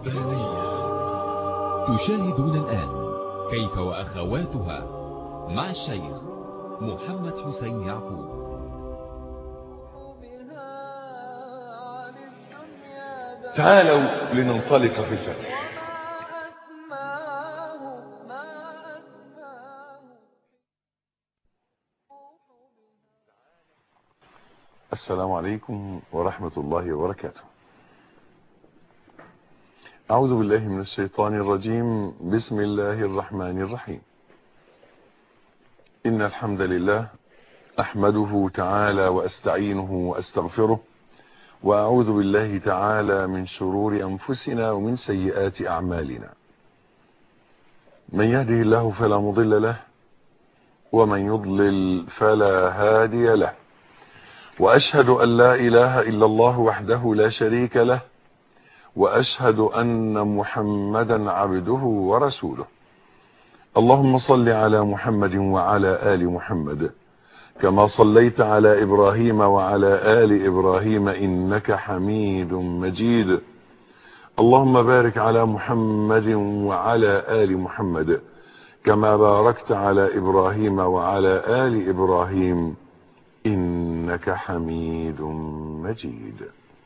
ربانية تشاهدون الآن كيف وأخواتها مع الشيخ محمد حسين يعقوب تعالوا لننطلق في الفتح السلام عليكم ورحمة الله وبركاته أعوذ بالله من الشيطان الرجيم بسم الله الرحمن الرحيم إن الحمد لله أحمده تعالى وأستعينه وأستغفره وأعوذ بالله تعالى من شرور أنفسنا ومن سيئات أعمالنا من يهده الله فلا مضل له ومن يضلل فلا هادي له وأشهد أن لا إله إلا الله وحده لا شريك له وأشهد أن محمدا عبده ورسوله اللهم صل على محمد وعلى آل محمد كما صليت على إبراهيم وعلى آل إبراهيم إنك حميد مجيد اللهم بارك على محمد وعلى آل محمد كما باركت على إبراهيم وعلى آل إبراهيم إنك حميد مجيد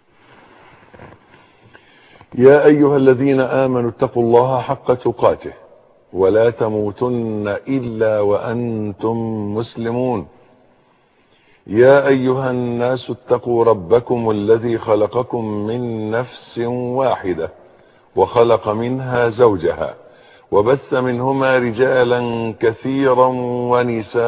يا أيها الذين آمنوا اتقوا الله حق تقاته ولا تموتن إلا وأنتم مسلمون يا أيها الناس اتقوا ربكم الذي خلقكم من نفس واحدة وخلق منها زوجها وبث منهما رجالا كثيرا ونساء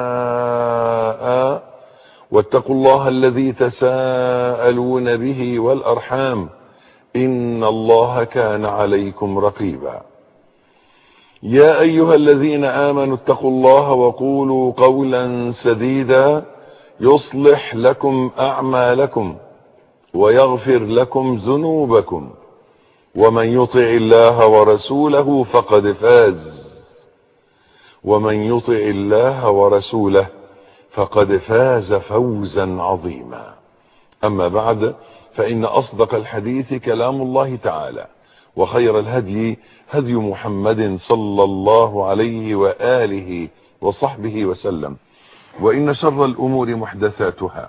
واتقوا الله الذي تساءلون به والأرحام إن الله كان عليكم رقيبا يا أيها الذين آمنوا اتقوا الله وقولوا قولا سديدا يصلح لكم أعمالكم ويغفر لكم ذنوبكم ومن يطع الله ورسوله فقد فاز ومن يطع الله ورسوله فقد فاز فوزا عظيما أما بعد فإن أصدق الحديث كلام الله تعالى وخير الهدي هدي محمد صلى الله عليه وآله وصحبه وسلم وإن شر الأمور محدثاتها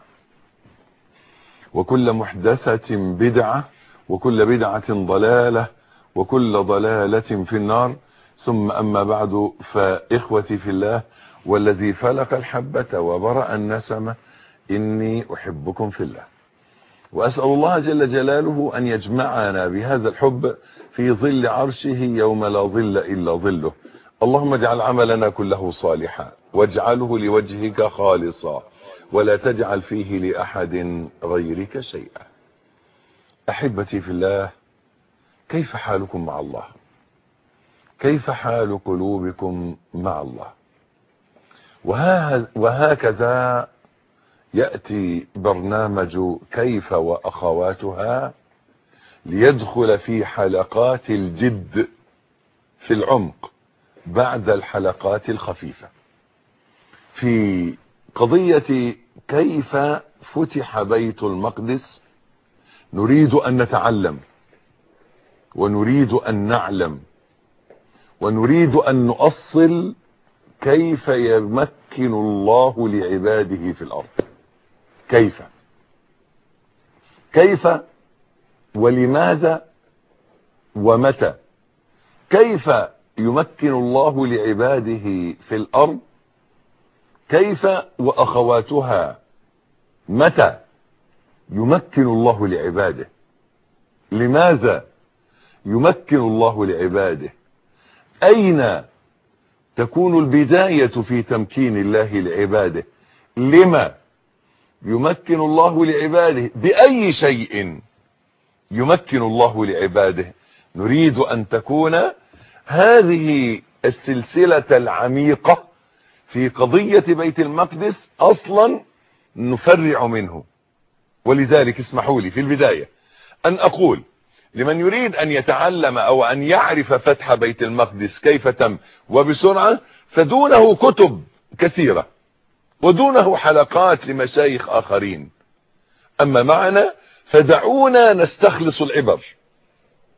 وكل محدثة بدعة وكل بدعة ضلالة وكل ضلالة في النار ثم أما بعد فإخوتي في الله والذي فلق الحبة وبرأ النسمة إني أحبكم في الله وأسأل الله جل جلاله أن يجمعنا بهذا الحب في ظل عرشه يوم لا ظل إلا ظله اللهم اجعل عملنا كله صالحا واجعله لوجهك خالصا ولا تجعل فيه لأحد غيرك شيئا أحبتي في الله كيف حالكم مع الله كيف حال قلوبكم مع الله وهكذا يأتي برنامج كيف وأخواتها ليدخل في حلقات الجد في العمق بعد الحلقات الخفيفة في قضية كيف فتح بيت المقدس نريد أن نتعلم ونريد أن نعلم ونريد أن نؤصل كيف يمكن الله لعباده في الأرض كيف كيف ولماذا ومتى كيف يمكن الله لعباده في الأرض كيف وأخواتها متى يمكن الله لعباده لماذا يمكن الله لعباده أين تكون البداية في تمكين الله لعباده لما يمكن الله لعباده بأي شيء يمكن الله لعباده نريد أن تكون هذه السلسلة العميقة في قضية بيت المقدس أصلا نفرع منه ولذلك اسمحوا لي في البداية أن أقول لمن يريد أن يتعلم أو أن يعرف فتح بيت المقدس كيف تم وبسرعة فدونه كتب كثيرة ودونه حلقات لمشايخ آخرين أما معنا فدعونا نستخلص العبر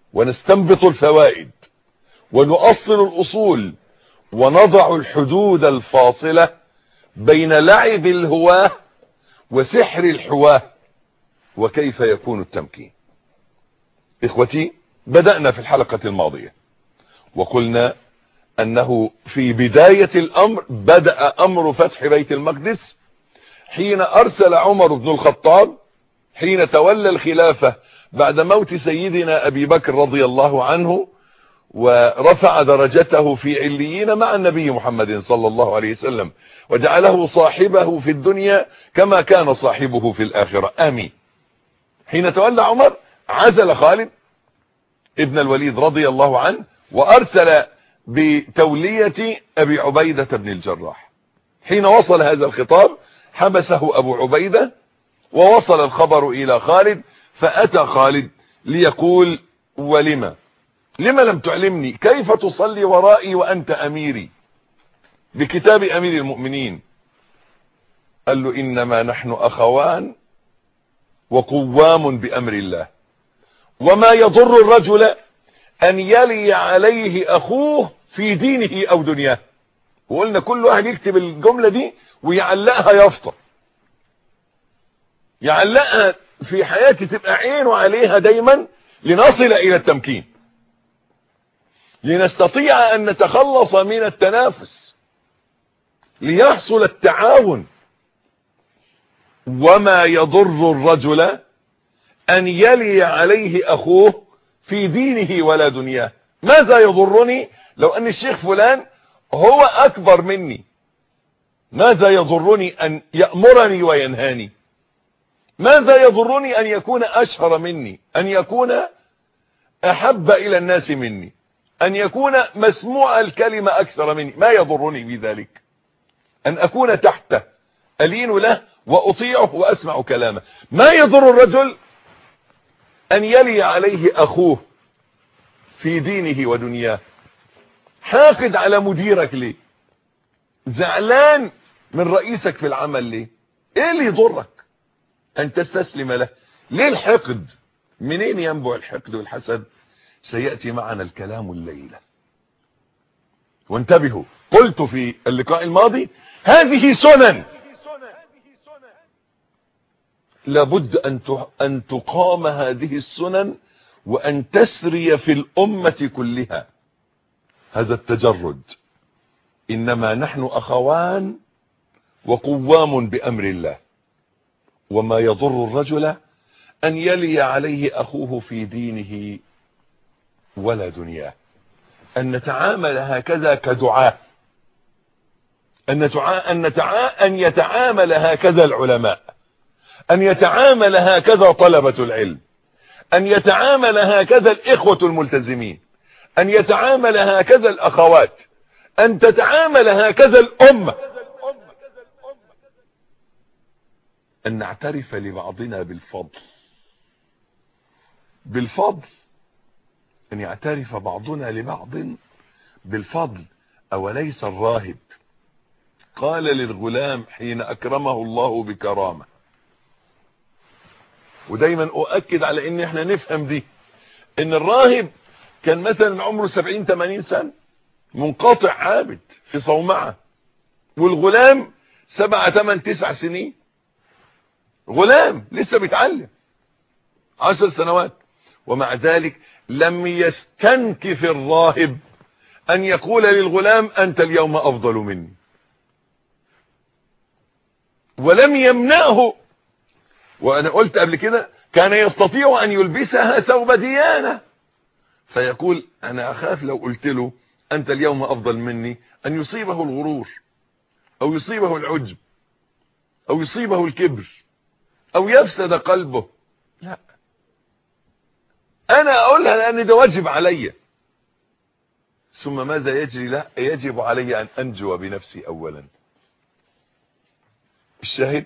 ونستنبط الفوائد ونؤصل الأصول ونضع الحدود الفاصلة بين لعب الهواه وسحر الحواه وكيف يكون التمكين إخوتي بدأنا في الحلقة الماضية وقلنا أنه في بداية الأمر بدأ أمر فتح بيت المقدس حين أرسل عمر بن الخطاب حين تولى الخلافة بعد موت سيدنا أبي بكر رضي الله عنه ورفع درجته في عليين مع النبي محمد صلى الله عليه وسلم وجعله صاحبه في الدنيا كما كان صاحبه في الآخرة آمين حين تولى عمر عزل خالد ابن الوليد رضي الله عنه وأرسل بتولية أبي عبيدة بن الجراح حين وصل هذا الخطاب حبسه أبو عبيدة ووصل الخبر إلى خالد فأتى خالد ليقول ولما لما لم تعلمني كيف تصلي ورائي وأنت أميري بكتاب أمير المؤمنين قال له إنما نحن أخوان وقوام بأمر الله وما يضر الرجل أن يلي عليه أخوه في دينه أو دنياه وقلنا كل واحد يكتب الجملة دي ويعلقها يافطة يعلقها في حياتي تبقى عينه عليها دايما لنصل إلى التمكين لنستطيع أن نتخلص من التنافس ليحصل التعاون وما يضر الرجل أن يلي عليه أخوه في دينه ولا دنياه ماذا يضرني لو أن الشيخ فلان هو أكبر مني ماذا يضرني أن يأمرني وينهاني ماذا يضرني أن يكون أشهر مني أن يكون أحب إلى الناس مني أن يكون مسموع الكلمة أكثر مني ما يضرني بذلك أن أكون تحته ألين له وأطيعه وأسمع كلامه ما يضر الرجل أن يلي عليه أخوه في دينه ودنياه حاقد على مديرك ليه زعلان من رئيسك في العمل ليه ايه اللي يضرك ان تستسلم له ليه الحقد منين ينبع الحقد والحسد سيأتي معنا الكلام الليلة وانتبهوا قلت في اللقاء الماضي هذه سنن لابد أن أن تقام هذه السنن وأن تسري في الأمة كلها هذا التجرد إنما نحن أخوان وقوام بأمر الله وما يضر الرجل أن يلي عليه أخوه في دينه ولا دنياه أن نتعامل هكذا كدعاء أن, نتعا... أن, نتعا... أن يتعامل هكذا العلماء أن يتعامل هكذا طلبة العلم أن يتعامل هكذا الإخوة الملتزمين أن يتعامل هكذا الأخوات أن تتعامل هكذا الأمة أن نعترف لبعضنا بالفضل بالفضل أن يعترف بعضنا لبعض بالفضل أوليس الراهب قال للغلام حين أكرمه الله بكرامة ودايما أؤكد على ان احنا نفهم دي ان الراهب كان مثلا عمره 70 80 سنة منقطع عابد في صومعة والغلام 7 8 9 سنين غلام لسه بيتعلم 10 سنوات ومع ذلك لم يستنكف الراهب ان يقول للغلام انت اليوم افضل مني ولم يمنعه وانا قلت قبل كده كان يستطيع ان يلبسها ثوب ديانة فيقول انا اخاف لو قلت له انت اليوم افضل مني ان يصيبه الغرور او يصيبه العجب او يصيبه الكبر او يفسد قلبه لا انا اقولها لان ده واجب علي ثم ماذا يجري لا يجب علي ان انجو بنفسي اولا الشاهد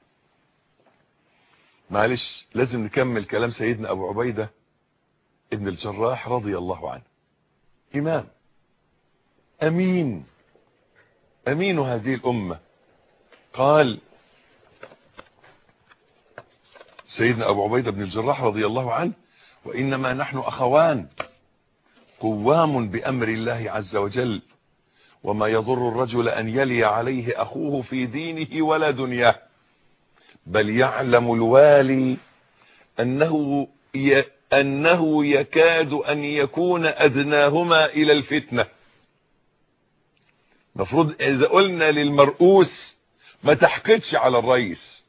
معلش لازم نكمل كلام سيدنا ابو عبيدة ابن الجراح رضي الله عنه امام امين امين هذه الامة قال سيدنا ابو عبيدة بن الجراح رضي الله عنه وإنما نحن أخوان قوام بأمر الله عز وجل وما يضر الرجل أن يلي عليه أخوه في دينه ولا دنياه بل يعلم الوالي أنه ي... أنه يكاد أن يكون أدناهما إلى الفتنة مفروض إذا قلنا للمرؤوس ما تحقدش على الرئيس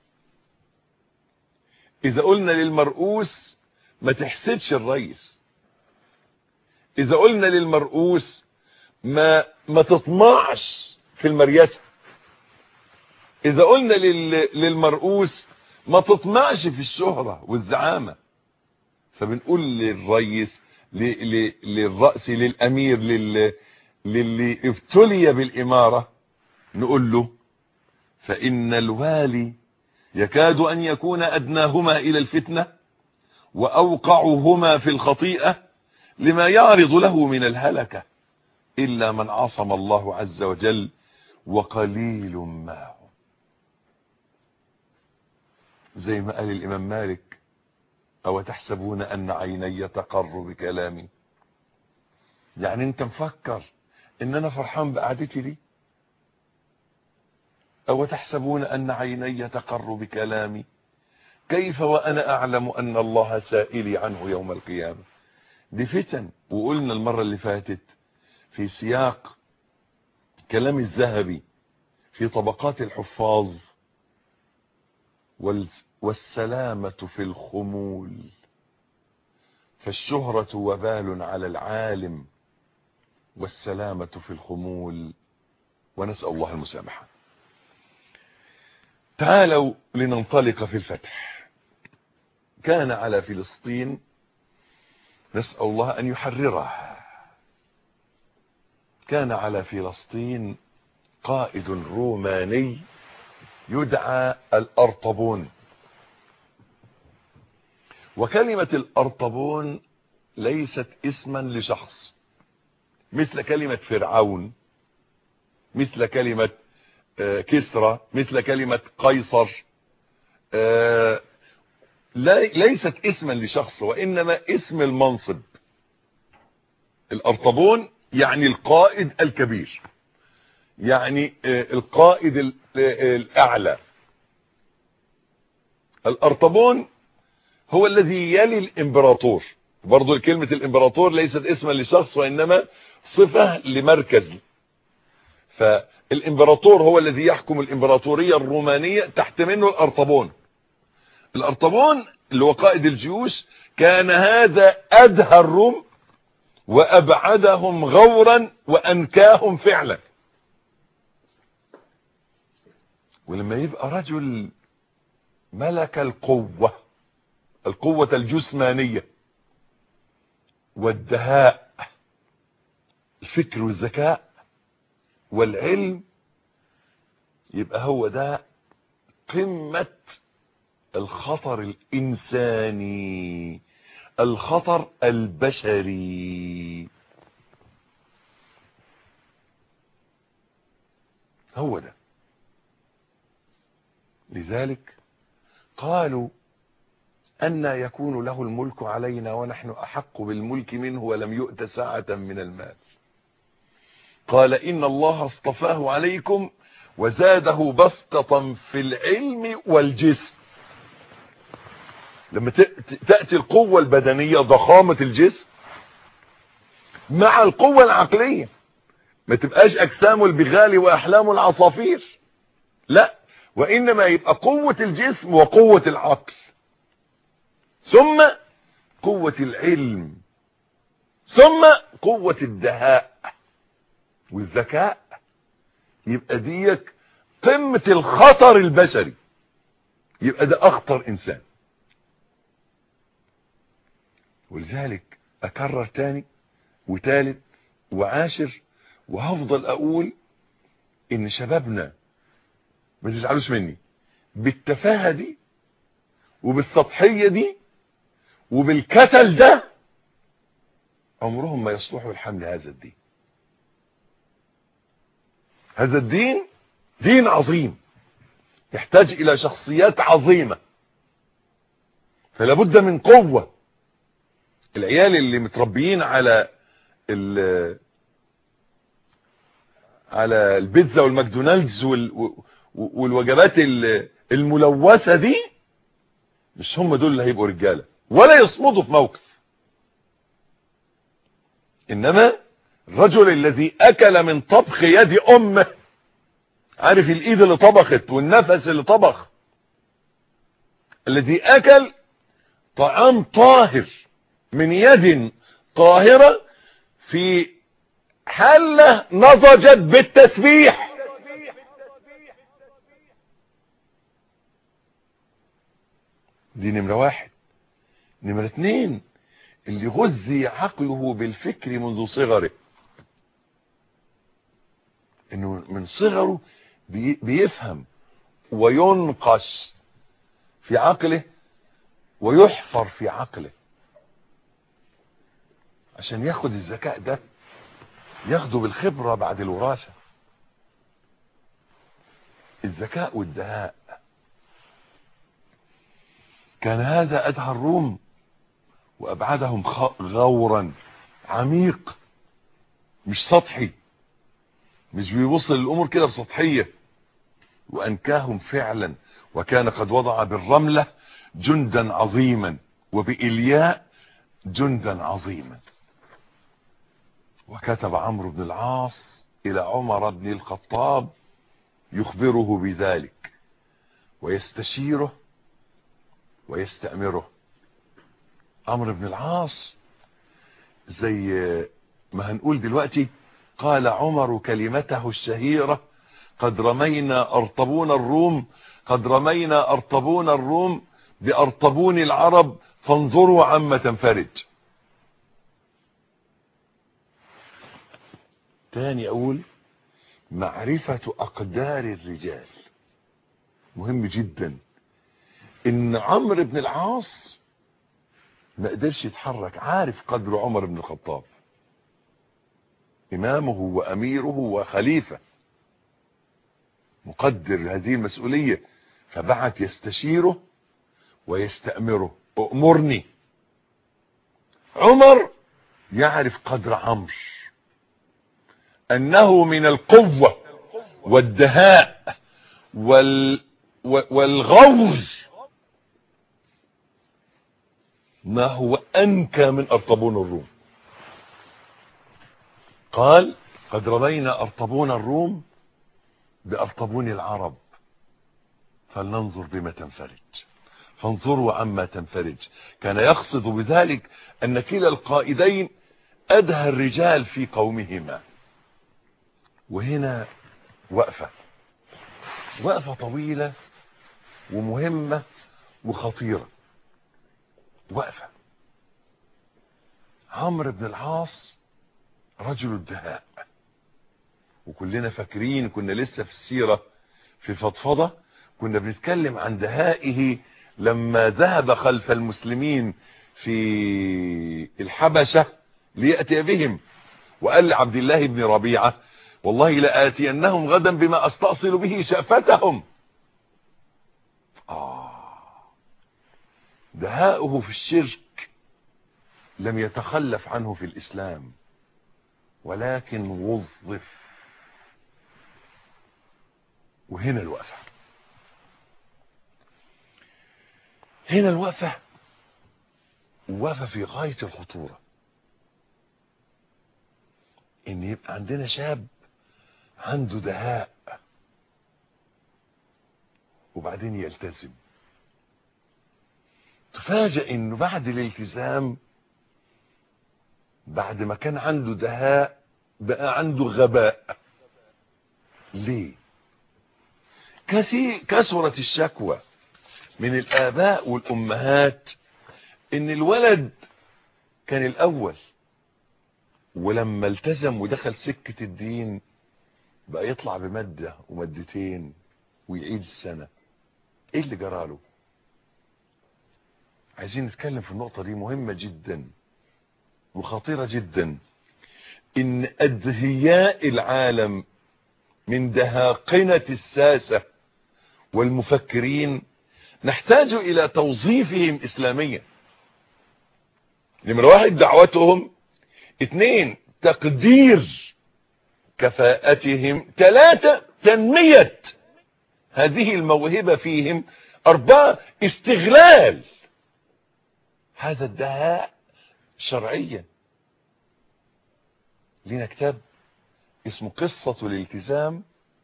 إذا قلنا للمرؤوس ما تحسدش الرئيس إذا قلنا للمرؤوس ما ما تطمعش في المريسة إذا قلنا لل... للمرؤوس ما تطمعش في الشهرة والزعامة فبنقول للرئيس ل... ل... للرأس للأمير لل... للي ابتلي بالإمارة نقول له فإن الوالي يكاد أن يكون أدناهما إلى الفتنة وأوقعهما في الخطيئة لما يعرض له من الهلكة إلا من عصم الله عز وجل وقليل ما هم زي ما قال الإمام مالك أو تحسبون أن عيني تقر بكلامي يعني انت مفكر ان انا فرحان بقعدتي دي او تحسبون ان عيني تقر بكلامي كيف وانا اعلم ان الله سائلي عنه يوم القيامة دي فتن وقلنا المرة اللي فاتت في سياق كلام الذهبي في طبقات الحفاظ والسلامة في الخمول فالشهرة وبال على العالم والسلامة في الخمول ونسأل الله المسامحة تعالوا لننطلق في الفتح كان على فلسطين نسأل الله أن يحررها كان على فلسطين قائد روماني يدعى الأرطبون وكلمة الأرطبون ليست اسما لشخص مثل كلمة فرعون مثل كلمة كسرى مثل كلمة قيصر ليست اسما لشخص وإنما اسم المنصب الأرطبون يعني القائد الكبير يعني القائد الأعلى الأرطبون هو الذي يلي الإمبراطور برضو كلمة الإمبراطور ليست اسما لشخص وإنما صفة لمركز فالإمبراطور هو الذي يحكم الإمبراطورية الرومانية تحت منه الأرطبون الأرطبون اللي هو قائد الجيوش كان هذا أدهى الروم وأبعدهم غورا وأنكاهم فعلا ولما يبقى رجل ملك القوة القوة الجسمانية والدهاء الفكر والذكاء والعلم يبقى هو ده قمة الخطر الإنساني الخطر البشري هو ده لذلك قالوا أن يكون له الملك علينا ونحن أحق بالملك منه ولم يؤت ساعة من المال قال إن الله اصطفاه عليكم وزاده بسطة في العلم والجسم لما تأتي القوة البدنية ضخامة الجسم مع القوة العقلية ما تبقاش أجسام البغال وأحلام العصافير لا وإنما يبقى قوة الجسم وقوة العقل ثم قوة العلم ثم قوة الدهاء والذكاء يبقى ديك قمة الخطر البشري يبقى ده اخطر انسان ولذلك اكرر تاني وتالت وعاشر وهفضل اقول ان شبابنا ما تزعلوش مني بالتفاهة دي وبالسطحية دي وبالكسل ده عمرهم ما يصلحوا لحمل هذا الدين هذا الدين دين عظيم يحتاج الى شخصيات عظيمة فلا بد من قوة العيال اللي متربيين على ال على البيتزا والماكدونالدز وال والوجبات الملوثه دي مش هم دول اللي هيبقوا رجاله ولا يصمدوا في موقف انما الرجل الذي اكل من طبخ يد امه عارف الايد اللي طبخت والنفس اللي طبخ الذي اكل طعام طاهر من يد طاهرة في حلة نضجت بالتسبيح دي نمرة واحد نمرة اتنين اللي غذي عقله بالفكر منذ صغره انه من صغره بي بيفهم وينقش في عقله ويحفر في عقله عشان ياخد الذكاء ده ياخده بالخبرة بعد الوراثة الذكاء والدهاء كان هذا أدهى الروم وأبعدهم غورا عميق مش سطحي مش بيبص للأمور كده بسطحية وأنكاهم فعلا وكان قد وضع بالرملة جندا عظيما وبإلياء جندا عظيما وكتب عمرو بن العاص إلى عمر بن الخطاب يخبره بذلك ويستشيره ويستأمره عمرو بن العاص زي ما هنقول دلوقتي قال عمر كلمته الشهيرة قد رمينا أرطبون الروم قد رمينا أرطبون الروم بأرطبون العرب فانظروا عما تنفرج تاني اقول معرفة اقدار الرجال مهم جدا ان عمرو بن العاص ما قدرش يتحرك عارف قدر عمر بن الخطاب امامه واميره وخليفة مقدر هذه المسؤولية فبعت يستشيره ويستأمره أؤمرني عمر يعرف قدر عمرو انه من القوة والدهاء وال والغور ما هو انكى من ارطبون الروم قال قد رمينا ارطبون الروم بارطبون العرب فلننظر بما تنفرج فانظروا عما تنفرج كان يقصد بذلك ان كلا القائدين ادهى الرجال في قومهما وهنا وقفة وقفة طويلة ومهمة وخطيرة وقفة عمرو بن العاص رجل الدهاء وكلنا فاكرين كنا لسه في السيرة في فضفضة كنا بنتكلم عن دهائه لما ذهب خلف المسلمين في الحبشة ليأتي بهم وقال لعبد الله بن ربيعة والله لآتينهم غدا بما أستأصل به شأفتهم آه دهاؤه في الشرك لم يتخلف عنه في الإسلام ولكن وظف وهنا الوقفة هنا الوقفة وقفة في غاية الخطورة ان يبقى عندنا شاب عنده دهاء وبعدين يلتزم تفاجئ انه بعد الالتزام بعد ما كان عنده دهاء بقى عنده غباء ليه كثير كثرت الشكوى من الاباء والامهات ان الولد كان الاول ولما التزم ودخل سكة الدين بقى يطلع بمادة ومادتين ويعيد السنة ايه اللي جراله عايزين نتكلم في النقطة دي مهمة جدا وخطيرة جدا ان ادهياء العالم من دهاقنة الساسة والمفكرين نحتاج الى توظيفهم اسلاميا نمرة واحد دعوتهم اثنين تقدير كفاءتهم ثلاثة تنمية هذه الموهبة فيهم أربعة استغلال هذا الدهاء شرعيا لنا كتاب اسمه قصة الالتزام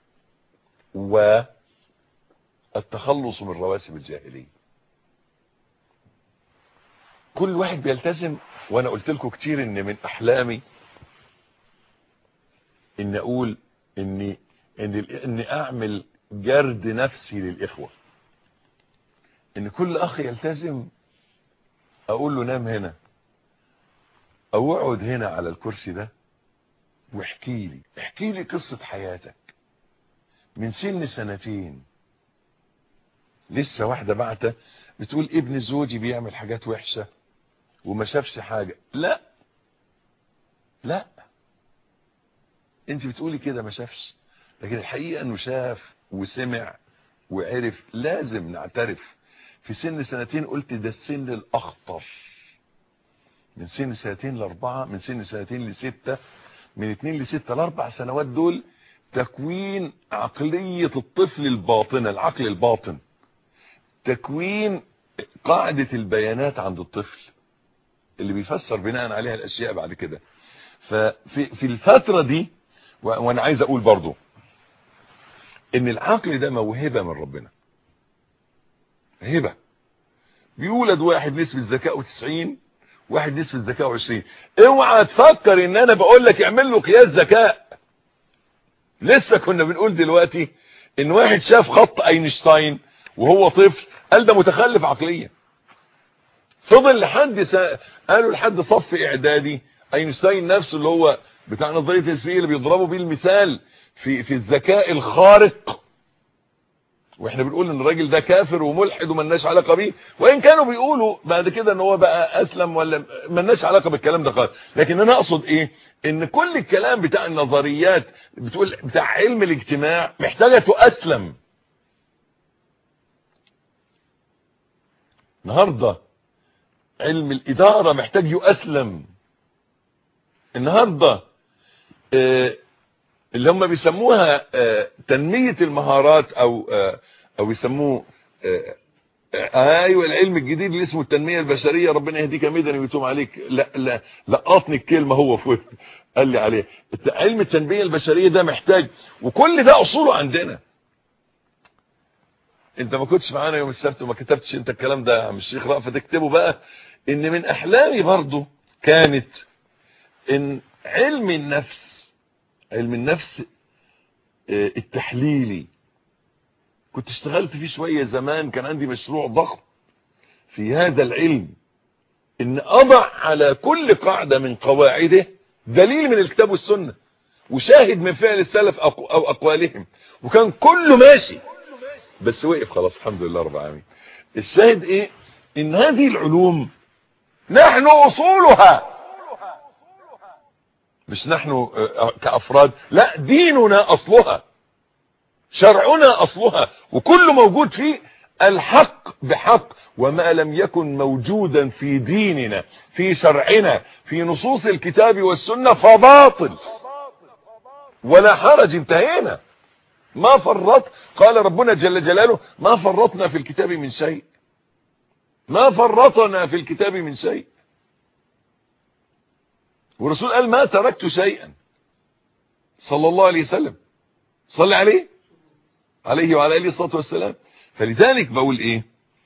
والتخلص من رواسب الجاهلية كل واحد بيلتزم وانا قلت لكم كتير ان من احلامي ان اقول اني ان اني اعمل جرد نفسي للاخوه ان كل اخ يلتزم اقول له نام هنا او اقعد هنا على الكرسي ده واحكي لي احكي لي قصه حياتك من سن سنتين لسه واحده بعته بتقول ابن زوجي بيعمل حاجات وحشه وما شافش حاجه لا لا انت بتقولي كده ما شافش لكن الحقيقه انه شاف وسمع وعرف لازم نعترف في سن سنتين قلت ده السن الاخطر من سن سنتين لاربعة من سن سنتين لستة من اتنين لستة لاربع سنوات دول تكوين عقلية الطفل الباطنة العقل الباطن تكوين قاعدة البيانات عند الطفل اللي بيفسر بناء عليها الاشياء بعد كده ففي في الفترة دي وانا عايز اقول برضو ان العقل ده موهبة من ربنا هبة بيولد واحد نسبة ذكائه 90 واحد نسبة ذكائه 20 اوعى تفكر ان انا بقول لك اعمل له قياس ذكاء لسه كنا بنقول دلوقتي ان واحد شاف خط اينشتاين وهو طفل قال ده متخلف عقليا فضل لحد سا... قالوا لحد صف اعدادي اينشتاين نفسه اللي هو بتاع نظريه النسبيه اللي بيضربوا بيه المثال في في الذكاء الخارق واحنا بنقول ان الراجل ده كافر وملحد وملناش علاقه بيه وان كانوا بيقولوا بعد كده ان هو بقى اسلم ولا ملناش علاقه بالكلام ده خالص لكن انا اقصد ايه ان كل الكلام بتاع النظريات بتقول بتاع علم الاجتماع محتاجه تؤسلم النهارده علم الاداره محتاج يؤسلم النهارده آه اللي هم بيسموها آه تنمية المهارات او آه او يسموه ايوه العلم الجديد اللي اسمه التنمية البشرية ربنا يهديك يا مدني ويتوب عليك لا لا لقطني الكلمة هو فوق قال لي عليه علم التنمية البشرية ده محتاج وكل ده اصوله عندنا انت ما كنتش معانا يوم السبت وما كتبتش انت الكلام ده يا عم الشيخ رأفت تكتبه بقى ان من احلامي برضو كانت ان علم النفس علم النفس التحليلي كنت اشتغلت فيه شوية زمان كان عندي مشروع ضخم في هذا العلم ان اضع على كل قاعدة من قواعده دليل من الكتاب والسنة وشاهد من فعل السلف او اقوالهم وكان كله ماشي بس وقف خلاص الحمد لله رب العالمين الشاهد ايه ان هذه العلوم نحن اصولها مش نحن كأفراد لا ديننا أصلها شرعنا أصلها وكل موجود فيه الحق بحق وما لم يكن موجودا في ديننا في شرعنا في نصوص الكتاب والسنة فباطل ولا حرج انتهينا ما فرط قال ربنا جل جلاله ما فرطنا في الكتاب من شيء ما فرطنا في الكتاب من شيء والرسول قال ما تركت شيئا صلى الله عليه وسلم صلي عليه عليه وعلى اله الصلاه والسلام فلذلك بقول ايه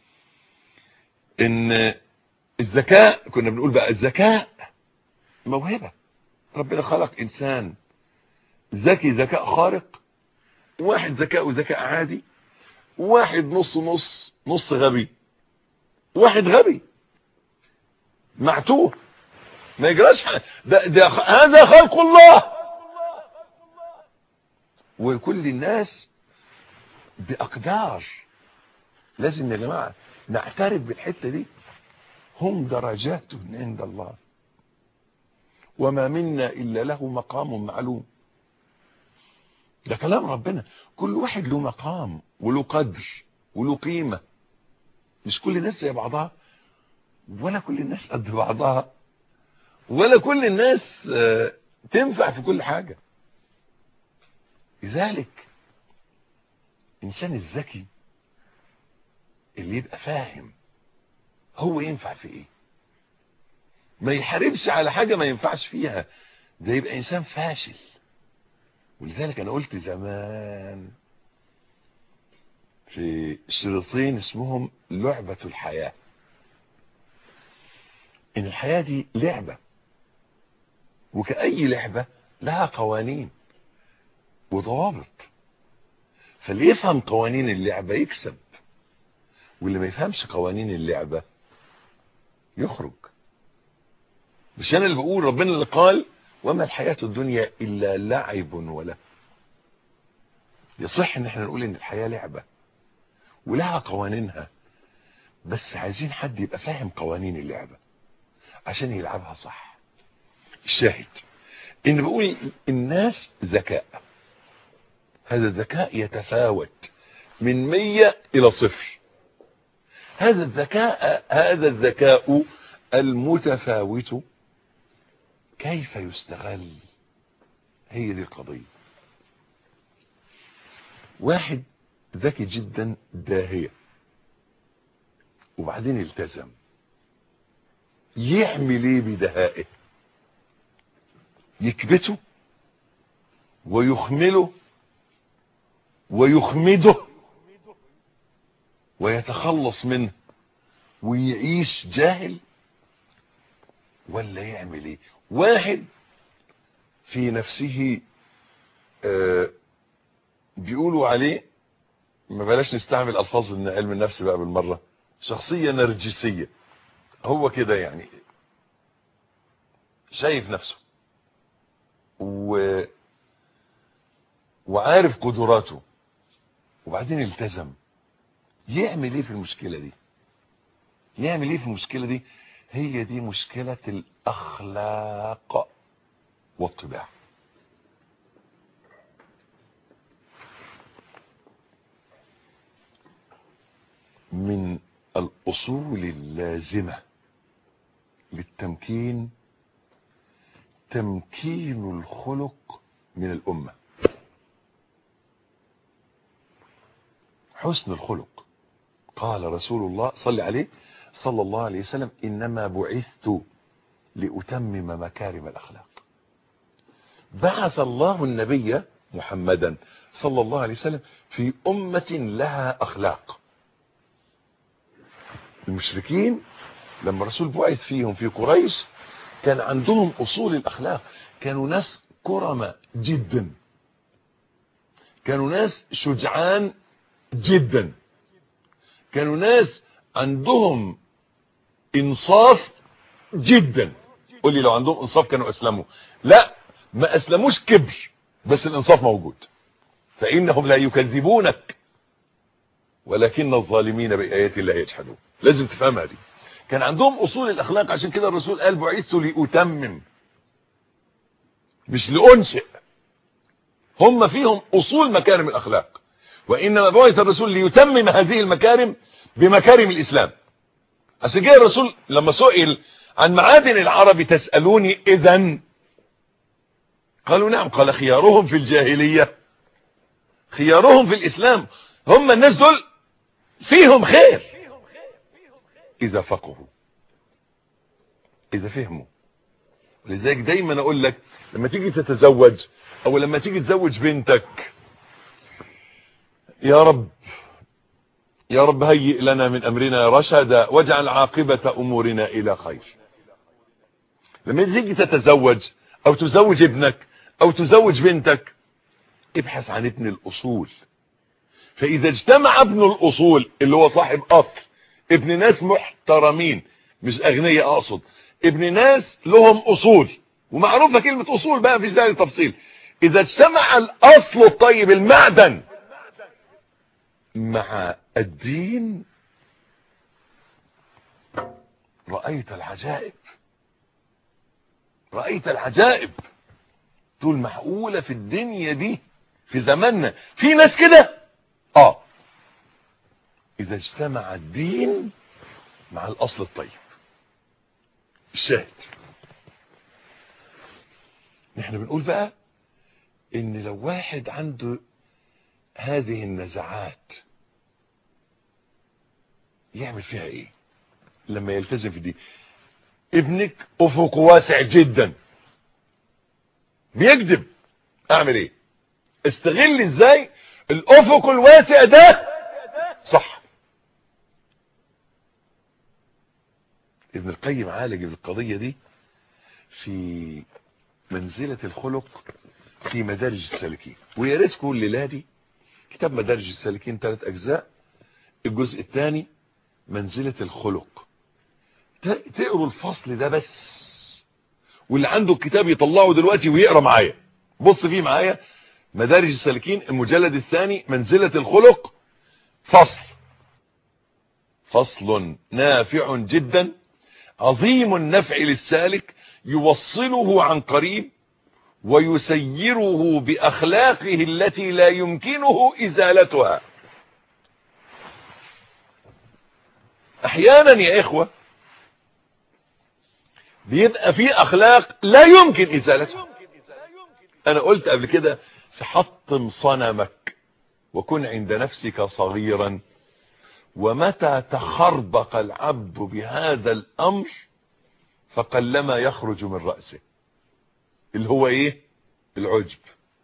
ان الذكاء كنا بنقول بقى الذكاء موهبه ربنا خلق انسان ذكي ذكاء خارق واحد ذكاء ذكاء عادي واحد نص نص نص غبي واحد غبي معتوه ما يجراش ده, ده هذا خلق الله وكل الناس بأقدار لازم يا جماعة نعترف بالحتة دي هم درجات عند الله وما منا إلا له مقام معلوم ده كلام ربنا كل واحد له مقام وله قدر وله قيمة مش كل الناس زي بعضها ولا كل الناس قد بعضها ولا كل الناس آه، تنفع في كل حاجة لذلك الإنسان الذكي اللي يبقى فاهم هو ينفع في ايه ما يحاربش على حاجة ما ينفعش فيها ده يبقى انسان فاشل ولذلك انا قلت زمان في شريطين اسمهم لعبة الحياة ان الحياة دي لعبة وكأي لعبة لها قوانين وضوابط فاللي يفهم قوانين اللعبة يكسب واللي ما يفهمش قوانين اللعبة يخرج مش انا اللي بقول ربنا اللي قال وما الحياة الدنيا الا لعب ولا يصح ان احنا نقول ان الحياة لعبة ولها قوانينها بس عايزين حد يبقى فاهم قوانين اللعبة عشان يلعبها صح الشاهد ان بقول الناس ذكاء هذا الذكاء يتفاوت من مية الى صفر هذا الذكاء هذا الذكاء المتفاوت كيف يستغل هي دي القضية واحد ذكي جدا داهية وبعدين التزم يعمل ايه بدهائه يكبته ويخمله ويخمده ويتخلص منه ويعيش جاهل ولا يعمل ايه واحد في نفسه آه بيقولوا عليه ما بلاش نستعمل الفاظ ان علم النفس بقى بالمرة شخصية نرجسية هو كده يعني شايف نفسه و وعارف قدراته وبعدين التزم يعمل ايه في المشكلة دي يعمل ايه في المشكلة دي هي دي مشكلة الاخلاق والطباع من الاصول اللازمة للتمكين تمكين الخلق من الامة حسن الخلق قال رسول الله صلى عليه صلى الله عليه وسلم إنما بعثت لأتمم مكارم الأخلاق بعث الله النبي محمدا صلى الله عليه وسلم في أمة لها أخلاق المشركين لما الرسول بعث فيهم في قريش كان عندهم أصول الأخلاق كانوا ناس كرمة جدا كانوا ناس شجعان جدا كانوا ناس عندهم انصاف جدا قول لي لو عندهم انصاف كانوا اسلموا لا ما اسلموش كبر بس الانصاف موجود فانهم لا يكذبونك ولكن الظالمين بايات الله يجحدون لازم تفهمها دي كان عندهم اصول الاخلاق عشان كده الرسول قال بعثت لاتمم مش لانشئ هم فيهم اصول مكارم الاخلاق وانما بعث الرسول ليتمم هذه المكارم بمكارم الاسلام عشان كده الرسول لما سئل عن معادن العرب تسالوني اذا قالوا نعم قال خيارهم في الجاهليه خيارهم في الاسلام هم الناس دول فيهم خير اذا فقهوا اذا فهموا لذلك دايما اقول لك لما تيجي تتزوج او لما تيجي تزوج بنتك يا رب يا رب هيئ لنا من امرنا رشدا واجعل عاقبة امورنا الى خير لما تيجي تتزوج او تزوج ابنك او تزوج بنتك ابحث عن ابن الاصول فاذا اجتمع ابن الاصول اللي هو صاحب اصل ابن ناس محترمين مش اغنياء اقصد ابن ناس لهم اصول ومعروفة كلمة اصول بقى مفيش داعي للتفصيل اذا اجتمع الاصل الطيب المعدن مع الدين رأيت العجائب رأيت العجائب تقول معقولة في الدنيا دي في زماننا في ناس كده اه اذا اجتمع الدين مع الاصل الطيب الشاهد نحن بنقول بقى ان لو واحد عنده هذه النزعات يعمل فيها ايه لما يلتزم في دي ابنك افق واسع جدا بيكذب اعمل ايه استغل ازاي الافق الواسع ده صح ابن القيم عالج القضية دي في منزلة الخلق في مدارج السالكين ويا ريت كل ليلادي كتاب مدارج السالكين ثلاث اجزاء الجزء الثاني منزلة الخلق تقروا الفصل ده بس واللي عنده الكتاب يطلعه دلوقتي ويقرا معايا بص فيه معايا مدارج السالكين المجلد الثاني منزلة الخلق فصل فصل نافع جدا عظيم النفع للسالك يوصله عن قريب ويسيره بأخلاقه التي لا يمكنه إزالتها احيانا يا اخوة بيبقى في اخلاق لا يمكن ازالتها انا قلت قبل كده فحطم صنمك وكن عند نفسك صغيرا ومتى تخربق العبد بهذا الامر فقلما يخرج من رأسه اللي هو ايه العجب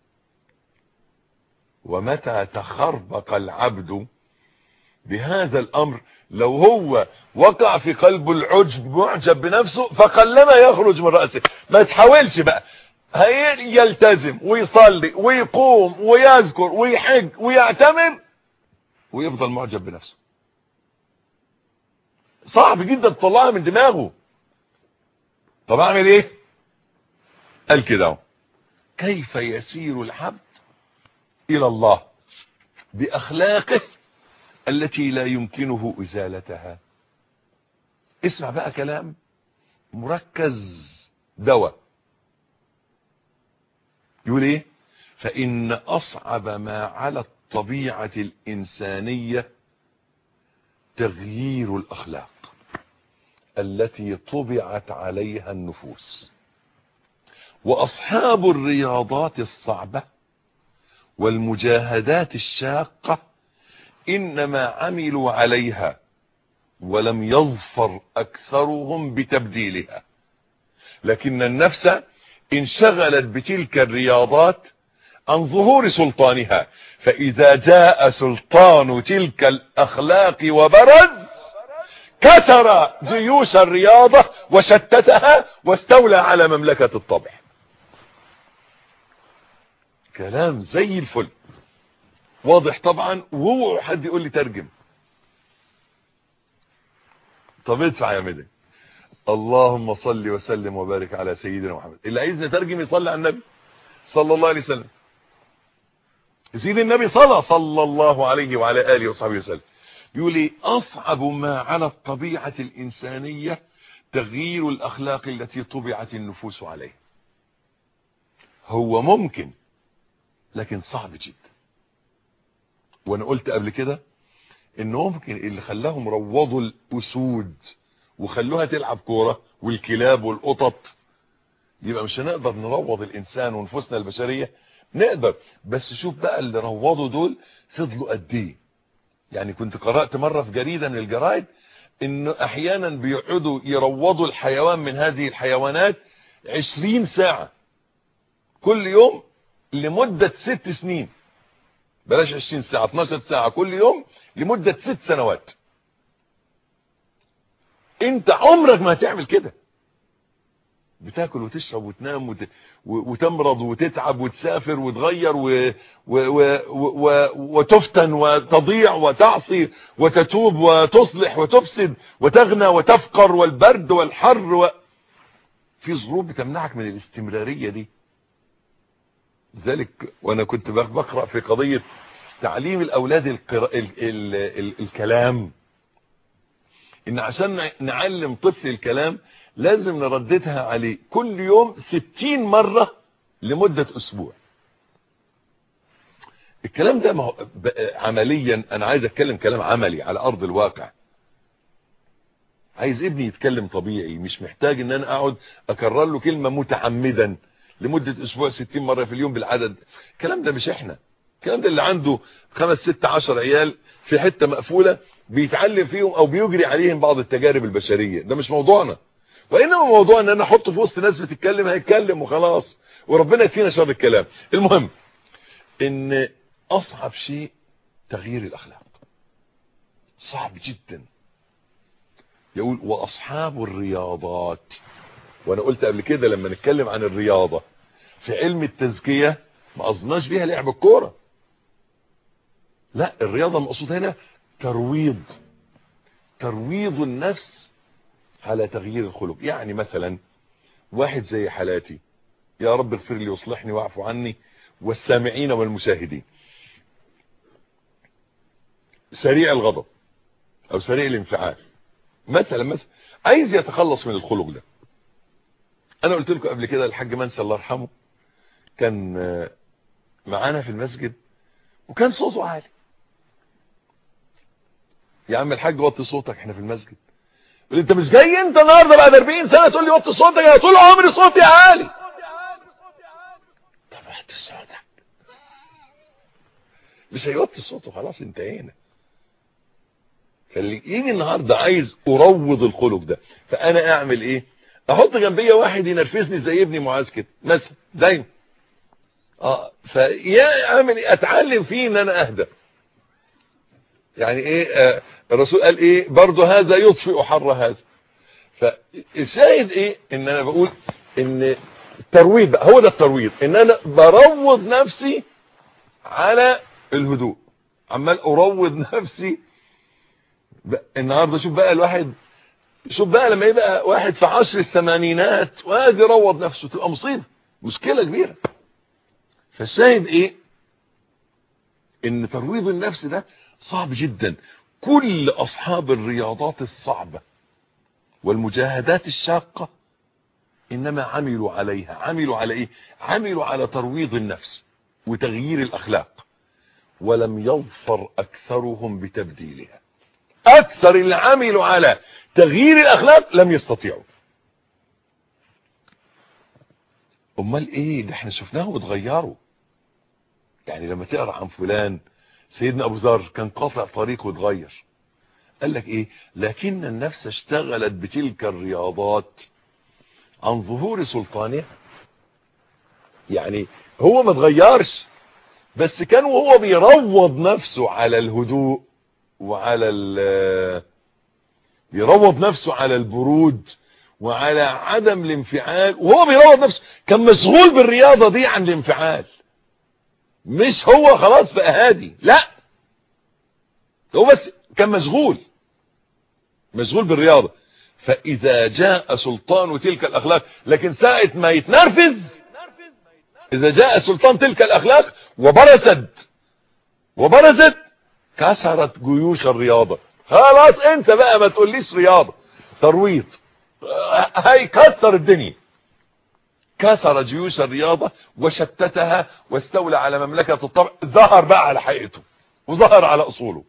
ومتى تخربق العبد بهذا الامر لو هو وقع في قلبه العجب معجب بنفسه فقلما يخرج من رأسه ما تحاولش بقى يلتزم ويصلي ويقوم ويذكر ويحج ويعتمر ويفضل معجب بنفسه صعب جدا تطلعها من دماغه طب اعمل ايه قال كده كيف يسير العبد الى الله باخلاقه التي لا يمكنه ازالتها اسمع بقى كلام مركز دواء يقول ايه فان اصعب ما على الطبيعة الانسانية تغيير الاخلاق التي طبعت عليها النفوس واصحاب الرياضات الصعبة والمجاهدات الشاقة انما عملوا عليها ولم يظفر اكثرهم بتبديلها لكن النفس انشغلت بتلك الرياضات عن ظهور سلطانها فاذا جاء سلطان تلك الاخلاق وبرز كسر جيوش الرياضة وشتتها واستولى على مملكة الطبع كلام زي الفل واضح طبعا وهو حد يقول لي ترجم طب ادفع يا مدن اللهم صل وسلم وبارك على سيدنا محمد اللي عايز نترجم يصلي على النبي صلى الله عليه وسلم سيد النبي صلى صلى الله عليه وعلى اله وصحبه وسلم بيقول ايه اصعب ما على الطبيعة الانسانية تغيير الاخلاق التي طبعت النفوس عليه هو ممكن لكن صعب جدا وانا قلت قبل كده ان ممكن اللي خلاهم روضوا الاسود وخلوها تلعب كورة والكلاب والقطط يبقى مش هنقدر نروض الانسان ونفوسنا البشرية نقدر بس شوف بقى اللي روضوا دول فضلوا قد ايه يعني كنت قرأت مرة في جريدة من الجرايد انه احيانا بيقعدوا يروضوا الحيوان من هذه الحيوانات عشرين ساعة كل يوم لمدة ست سنين بلاش عشرين ساعة 12 ساعة كل يوم لمدة ست سنوات انت عمرك ما هتعمل كده بتاكل وتشرب وتنام وت... وتمرض وتتعب وتسافر وتغير و... و... و... و... وتفتن وتضيع وتعصي وتتوب وتصلح وتفسد وتغنى وتفقر والبرد والحر و... في ظروف بتمنعك من الاستمرارية دي ذلك وانا كنت بقرأ في قضية تعليم الاولاد القر... ال... ال... ال... الكلام ان عشان نعلم طفل الكلام لازم نرددها عليه كل يوم ستين مرة لمدة اسبوع الكلام ده ما هو عمليا انا عايز اتكلم كلام عملي على ارض الواقع عايز ابني يتكلم طبيعي مش محتاج ان انا اقعد اكرر له كلمة متعمدا لمدة اسبوع 60 مرة في اليوم بالعدد الكلام ده مش احنا الكلام ده اللي عنده خمس ست عشر عيال في حتة مقفولة بيتعلم فيهم او بيجري عليهم بعض التجارب البشرية ده مش موضوعنا وانما موضوع ان انا احطه في وسط ناس بتتكلم هيتكلم وخلاص وربنا يكفينا شر الكلام المهم ان اصعب شيء تغيير الاخلاق صعب جدا يقول واصحاب الرياضات وانا قلت قبل كده لما نتكلم عن الرياضة في علم التزكية ما قصدناش بيها لعب الكورة لا الرياضة المقصود هنا ترويض ترويض النفس على تغيير الخلق يعني مثلا واحد زي حالاتي يا رب اغفر لي واصلحني واعفو عني والسامعين والمشاهدين سريع الغضب او سريع الانفعال مثلا مثلا عايز يتخلص من الخلق ده انا قلت لكم قبل كده الحاج منسي الله يرحمه كان معانا في المسجد وكان صوته عالي يا عم الحاج وطي صوتك احنا في المسجد يقول انت مش جاي انت النهارده بعد 40 سنه تقول لي وطي صوتك انا طول عمري صوتي عالي طب وطي صوتك مش هيوطي صوته خلاص انتهينا فاللي يجي النهارده عايز اروض الخلق ده فانا اعمل ايه احط جنبيا واحد ينرفزني زي ابني معاذ كده مثلا دايما اه فيا اعمل ايه اتعلم فيه ان انا اهدى يعني ايه آه الرسول قال ايه برضه هذا يطفئ حر هذا فالشاهد ايه ان انا بقول ان الترويض بقى هو ده الترويض ان انا بروض نفسي على الهدوء عمال اروض نفسي النهارده شوف بقى الواحد شوف بقى لما يبقى واحد في عشر الثمانينات وقاعد يروض نفسه تبقى مصيبه مشكله كبيره فالشاهد ايه ان ترويض النفس ده صعب جدا كل اصحاب الرياضات الصعبه والمجاهدات الشاقه انما عملوا عليها عملوا على ايه عملوا على ترويض النفس وتغيير الاخلاق ولم يظفر اكثرهم بتبديلها اكثر اللي عملوا على تغيير الاخلاق لم يستطيعوا امال ايه ده احنا شفناهم اتغيروا يعني لما تقرا عن فلان سيدنا ابو ذر كان قاطع طريق واتغير قال لك ايه لكن النفس اشتغلت بتلك الرياضات عن ظهور سلطانها يعني هو ما اتغيرش بس كان وهو بيروض نفسه على الهدوء وعلى ال بيروض نفسه على البرود وعلى عدم الانفعال وهو بيروض نفسه كان مشغول بالرياضة دي عن الانفعال مش هو خلاص بقى هادي لا هو بس كان مشغول مشغول بالرياضة فإذا جاء سلطان تلك الأخلاق لكن ساعة ما يتنرفز إذا جاء سلطان تلك الأخلاق وبرزت وبرزت كسرت جيوش الرياضة خلاص انت بقى ما تقوليش رياضة ترويض هيكسر الدنيا كسر جيوش الرياضة وشتتها واستولى على مملكة الطبع ظهر بقى على حقيقته وظهر على اصوله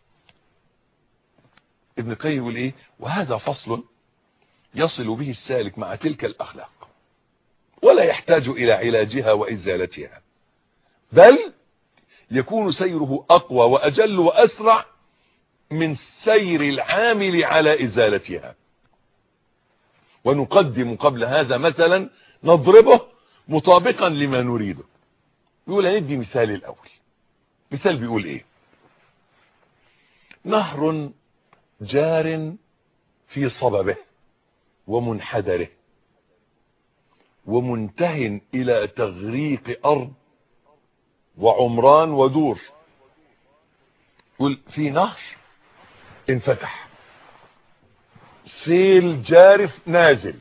ابن القيم يقول ايه وهذا فصل يصل به السالك مع تلك الاخلاق ولا يحتاج الى علاجها وازالتها بل يكون سيره اقوى واجل واسرع من سير العامل على ازالتها ونقدم قبل هذا مثلا نضربه مطابقا لما نريده يقول هندي مثال الاول مثال بيقول ايه نهر جار في صببه ومنحدره ومنتهن الى تغريق ارض وعمران ودور يقول في نهر انفتح سيل جارف نازل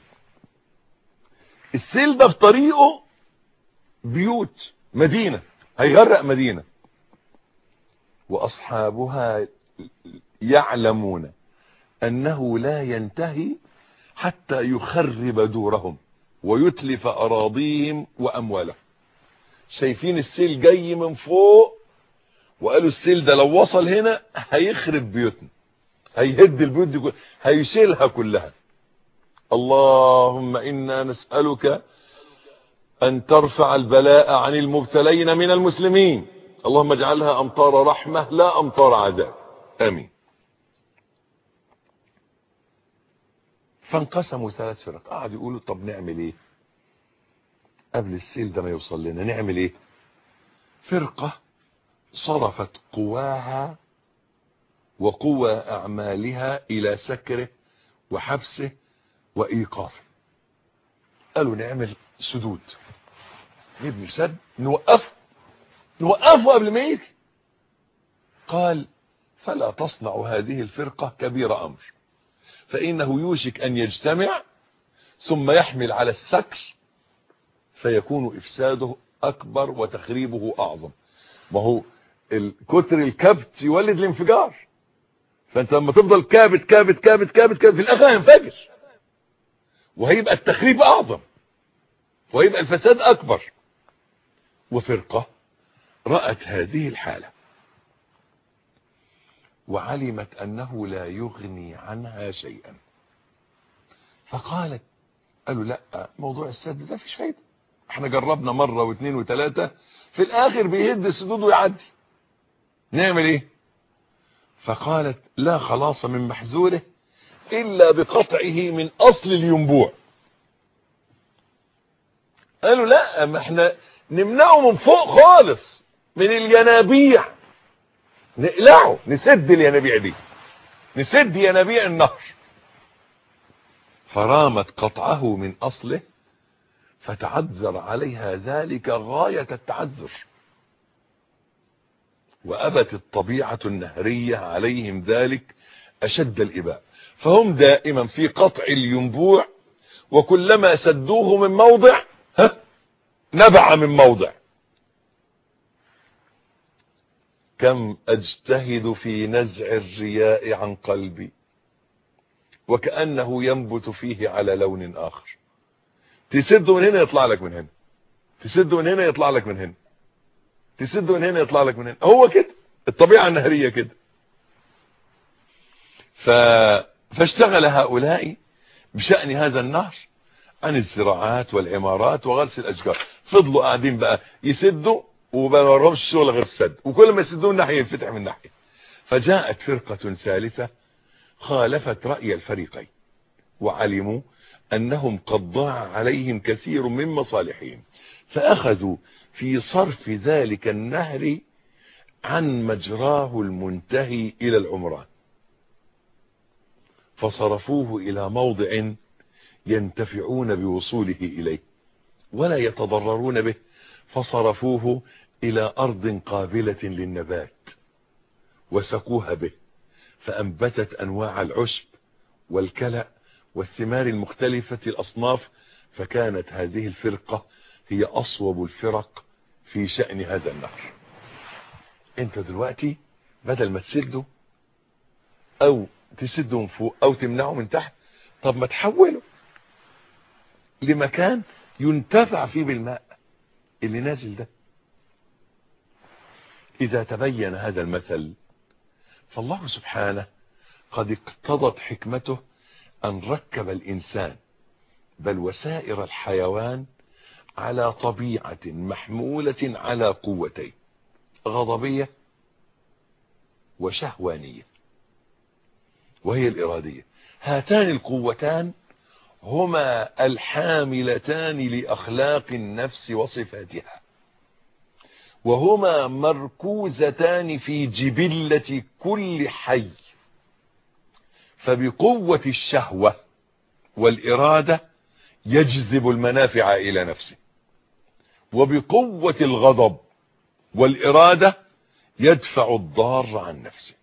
السيل ده في طريقه بيوت مدينة هيغرق مدينة واصحابها يعلمون انه لا ينتهي حتى يخرب دورهم ويتلف اراضيهم واموالهم شايفين السيل جاي من فوق وقالوا السيل ده لو وصل هنا هيخرب بيوتنا هيهد البيوت دي كلها هيشيلها كلها اللهم انا نسألك أن ترفع البلاء عن المبتلين من المسلمين اللهم اجعلها أمطار رحمة لا أمطار عذاب آمين فانقسموا ثلاث فرق قعدوا يقولوا طب نعمل ايه قبل السيل ده ما يوصل لنا نعمل ايه فرقة صرفت قواها وقوى أعمالها إلى سكره وحبسه وإيقافه قالوا نعمل سدود نبني سد نوقفه نوقفه قبل ما يجي قال فلا تصنع هذه الفرقة كبير أمر فإنه يوشك أن يجتمع ثم يحمل على السكر فيكون إفساده أكبر وتخريبه أعظم ما هو كتر الكبت يولد الانفجار فانت لما تفضل كابت كابت كابت كابت كابت في الاخر هينفجر وهيبقى التخريب اعظم وهيبقى الفساد اكبر وفرقة رأت هذه الحالة وعلمت انه لا يغني عنها شيئا فقالت قالوا لا موضوع السد ده فيش فايدة احنا جربنا مرة واثنين وثلاثة في الاخر بيهد السدود ويعدي نعمل ايه فقالت لا خلاص من محزوره الا بقطعه من اصل الينبوع قالوا لا ما احنا نمنعه من فوق خالص من الينابيع نقلعه نسد الينابيع دي نسد ينابيع النهر فرامت قطعه من اصله فتعذر عليها ذلك غاية التعذر وأبت الطبيعة النهرية عليهم ذلك أشد الإباء فهم دائما في قطع الينبوع وكلما سدوه من موضع ها نبع من موضع كم أجتهد في نزع الرياء عن قلبي وكأنه ينبت فيه على لون آخر تسده من هنا يطلع لك من هنا تسده من هنا يطلع لك من هنا تسد من هنا يطلع لك من هنا هو كده الطبيعة النهرية كده ف... فاشتغل هؤلاء بشأن هذا النهر عن الزراعات والعمارات وغرس الأشجار فضلوا قاعدين بقى يسدوا وما مرهمش الشغل غير السد وكل ما يسدوا الناحية ينفتح من ناحية فجاءت فرقة ثالثة خالفت رأي الفريقين وعلموا أنهم قد ضاع عليهم كثير من مصالحهم فأخذوا في صرف ذلك النهر عن مجراه المنتهي إلى العمران فصرفوه إلى موضع ينتفعون بوصوله إليه ولا يتضررون به فصرفوه إلى أرض قابلة للنبات وسقوها به فأنبتت أنواع العشب والكلأ والثمار المختلفة الأصناف فكانت هذه الفرقة هي أصوب الفرق في شأن هذا النهر انت دلوقتي بدل ما تسده او تسده من فوق او تمنعه من تحت طب ما تحوله لمكان ينتفع فيه بالماء اللي نازل ده اذا تبين هذا المثل فالله سبحانه قد اقتضت حكمته ان ركب الانسان بل وسائر الحيوان على طبيعة محمولة على قوتين غضبية وشهوانية وهي الإرادية هاتان القوتان هما الحاملتان لأخلاق النفس وصفاتها وهما مركوزتان في جبلة كل حي فبقوة الشهوة والإرادة يجذب المنافع إلى نفسه وبقوة الغضب والإرادة يدفع الضار عن نفسه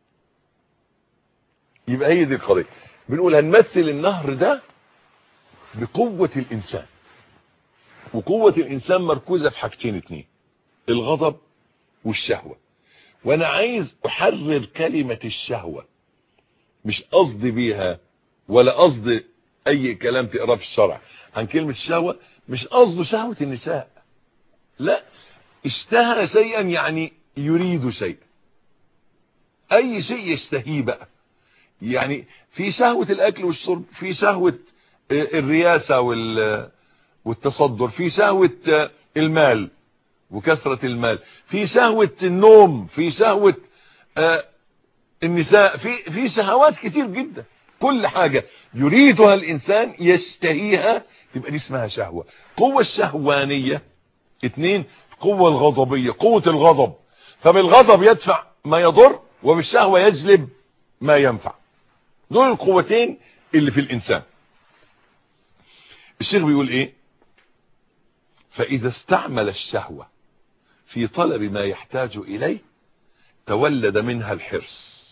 يبقى هي دي القضية بنقول هنمثل النهر ده بقوة الإنسان وقوة الإنسان مركوزة في حاجتين اتنين الغضب والشهوة وانا عايز احرر كلمة الشهوة مش قصدي بيها ولا قصدي اي كلام تقراه في الشرع عن كلمة الشهوة مش قصده شهوة النساء لا اشتهى شيئا يعني يريد شيئا اي شيء يشتهيه بقى يعني في شهوة الاكل والشرب في شهوة الرياسة وال والتصدر في شهوة المال وكثرة المال في شهوة النوم في شهوة النساء في في شهوات كتير جدا كل حاجة يريدها الإنسان يشتهيها تبقى دي اسمها شهوة قوة الشهوانية اتنين قوة الغضبية قوة الغضب فبالغضب يدفع ما يضر وبالشهوة يجلب ما ينفع دول القوتين اللي في الإنسان الشيخ بيقول ايه فإذا استعمل الشهوة في طلب ما يحتاج إليه تولد منها الحرص